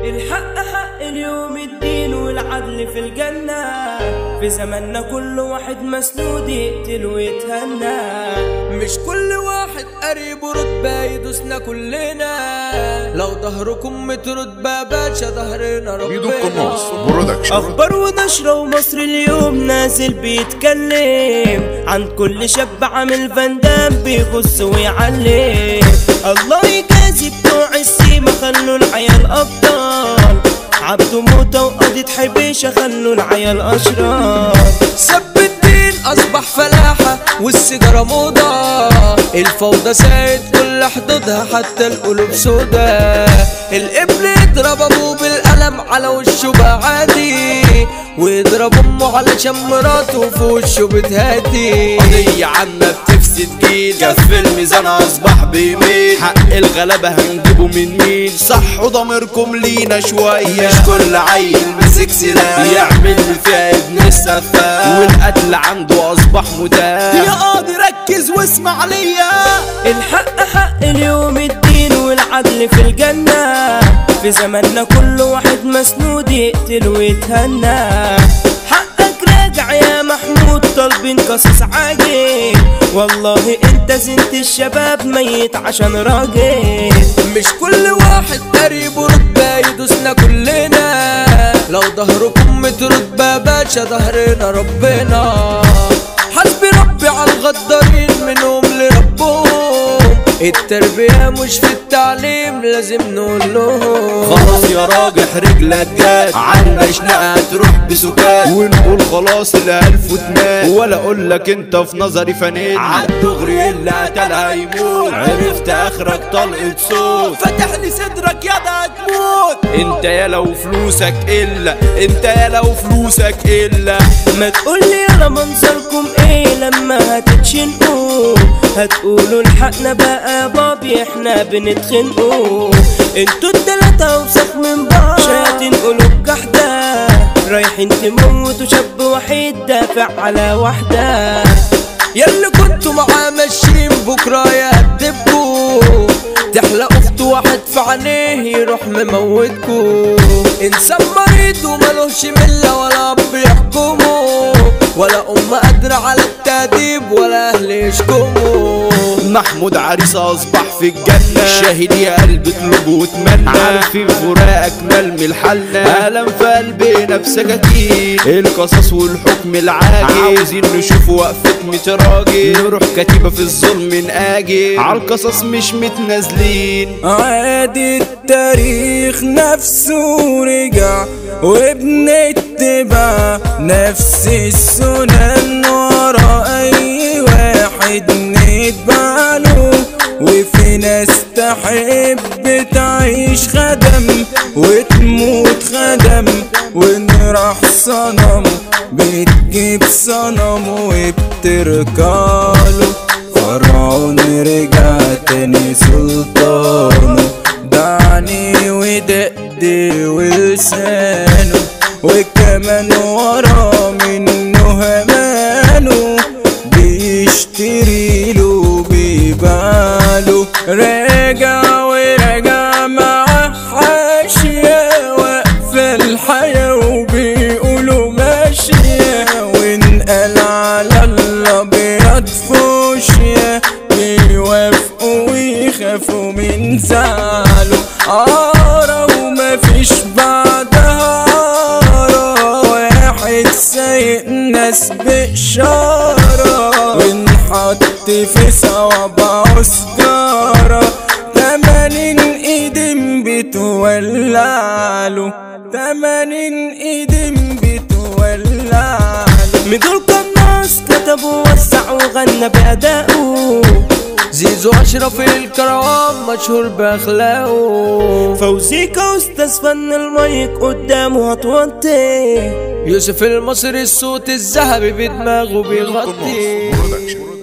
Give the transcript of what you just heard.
الحق حق اليوم الدين والعدل في الجنة في زماننا كل واحد مسنود يقتل ويتهنى مش كل واحد قريب رتبة يدوسنا كلنا لو ظهركم متر رتبة باشا ظهرنا ميدو القناص ربنا برودكشن أخبار ونشرة ومصر اليوم نازل بيتكلم عن كل شاب عامل فندام بيغص ويعلم الله يجازي بتوع السيما خلوا العيال أبطال عبده موتة وقضية حبيشة خلوا العيال أشرار سب الدين أصبح فلاحة والسيجارة موضة الفوضى سايد كل حدودها حتى القلوب سودا الابن يضرب أبوه بالقلم على وشه بقى عادي ويضرب أمه علشان مراته في وشه بتهدي قضية عامة بتفسد جيل كف الميزان أصبح بيميل حق الغلبة هنجيبه من مين صحوا ضميركم لينا شوية مش كل عيل مسك سلاح يعمل لي فيها ابن السفاح والقتل عنده أصبح متاح يا قاضي ركز واسمع ليا الحق حق اليوم الدين والعدل في الجنة في زماننا كل واحد مسنود يقتل ويتهنى حقك راجع يا محمود طالبين قصص عاجل والله انت زنت الشباب ميت عشان راجل مش كل واحد قريب رتبة يدوسنا كلنا لو ظهركم متر رتبة باشا ظهرنا ربنا حسبي ربي على الغدارين منهم لربهم التربية مش في التعليم لازم نقول لهم خلاص يا راجح رجلك جات عنا شنقة تروح بسكات ونقول خلاص الألف وتمات ولا أقول لك أنت في نظري فنان عالدغري اللي قتلها يموت عرفت آخرك طلقة صوت فتح لي صدرك يا ده هتموت أنت يا لو فلوسك إلا أنت يا لو فلوسك إلا ما تقولي يلا منظركم ايه لما هتتشنقوا هتقولوا الحقنا بقى يا بابي احنا بنتخنقوا انتوا التلاتة اوسخ من بعض شياطين قلوب جحدة رايحين تموتوا شاب وحيد دافع على واحدة ياللي كنتوا معاه ماشيين بكرة يهدبكوا تحلقوا في واحد في عينيه يروح مموتكوا انسان مريض وملوش ملة ولا اب يحكمه ولا ام قادرة على التأديب ولا اهل يشكموا محمود عريس اصبح في الجنة شاهد يا قلب اطلب واتمنى عارفين فراقك ملم الحلة ألم في قلبنا بسكاكين القصص والحكم العاجل عاوزين نشوف وقفة متراجل نروح كتيبة في الظلم نآجل عالقصص مش متنازلين عادي التاريخ نفسه رجع وبنتبع نفس السنن ورا اي واحد نتبع له وفي ناس تحب تعيش خدم وتموت خدم ونراح صنم بتجيب صنم وبتركاله فرعون رجع تاني سلطانه دعني ودقدي ولسانه وكمان ورا منه همانه بيشتري له بيباله راجع وراجع مع حاشية واقفة الحياة وبيقولوا ماشية وانقل على الأبيض فوشيا بيوافقوا ويخافوا من زعله عارة ومفيش بعدها عارة واحد سايق ناس بإشارة ونحط في صوابعه سجارة تمانين ايدين بتولعله تمانين ايدين بتولعله مدول قناص كتب ووسع وغنى بأدائه زيزو اشرف الكروان مشهور باخلاقه فوزيكا أستاذ فن المايك قدامه هتوطي يوسف المصري الصوت الذهبي بدماغه بيغطي برودكشن